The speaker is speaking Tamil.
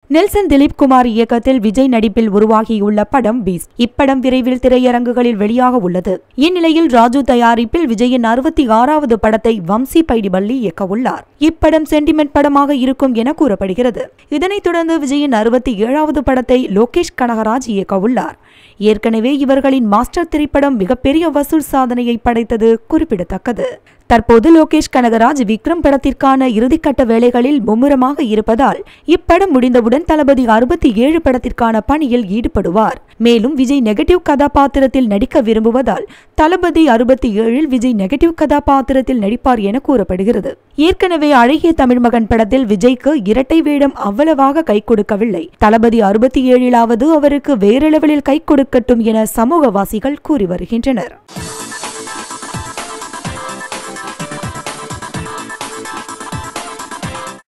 நெல்சன் திலீப் குமார் இயக்கத்தில் விஜய் நடிப்பில் உருவாகியுள்ள படம் பீஸ்ட் இப்படம் விரைவில் திரையரங்குகளில் வெளியாக உள்ளது இந்நிலையில் ராஜு தயாரிப்பில் விஜயின் அறுபத்தி ஆறாவது படத்தை வம்சி பைடிபள்ளி இயக்க உள்ளார் இப்படம் சென்டிமெண்ட் படமாக இருக்கும் என கூறப்படுகிறது இதனைத் தொடர்ந்து விஜயின் அறுபத்தி ஏழாவது படத்தை லோகேஷ் கனகராஜ் இயக்க உள்ளார் ஏற்கனவே இவர்களின் மாஸ்டர் திரைப்படம் மிகப்பெரிய வசூல் சாதனையை படைத்தது குறிப்பிடத்தக்கது தற்போது லோகேஷ் கனகராஜ் விக்ரம் படத்திற்கான இறுதிக்கட்ட வேலைகளில் மும்முரமாக இருப்பதால் இப்படம் முடிந்தவுடன் தளபதி அறுபத்தி ஏழு படத்திற்கான பணியில் ஈடுபடுவார் மேலும் விஜய் நெகட்டிவ் கதாபாத்திரத்தில் நடிக்க விரும்புவதால் தளபதி அறுபத்தி ஏழில் விஜய் நெகட்டிவ் கதாபாத்திரத்தில் நடிப்பார் என கூறப்படுகிறது ஏற்கனவே அழகிய தமிழ்மகன் படத்தில் விஜய்க்கு இரட்டை வேடம் அவ்வளவாக கை கொடுக்கவில்லை தளபதி அறுபத்தி ஏழிலாவது அவருக்கு வேறு லெவலில் கை கொடுக்கட்டும் என சமூகவாசிகள் கூறி வருகின்றனர்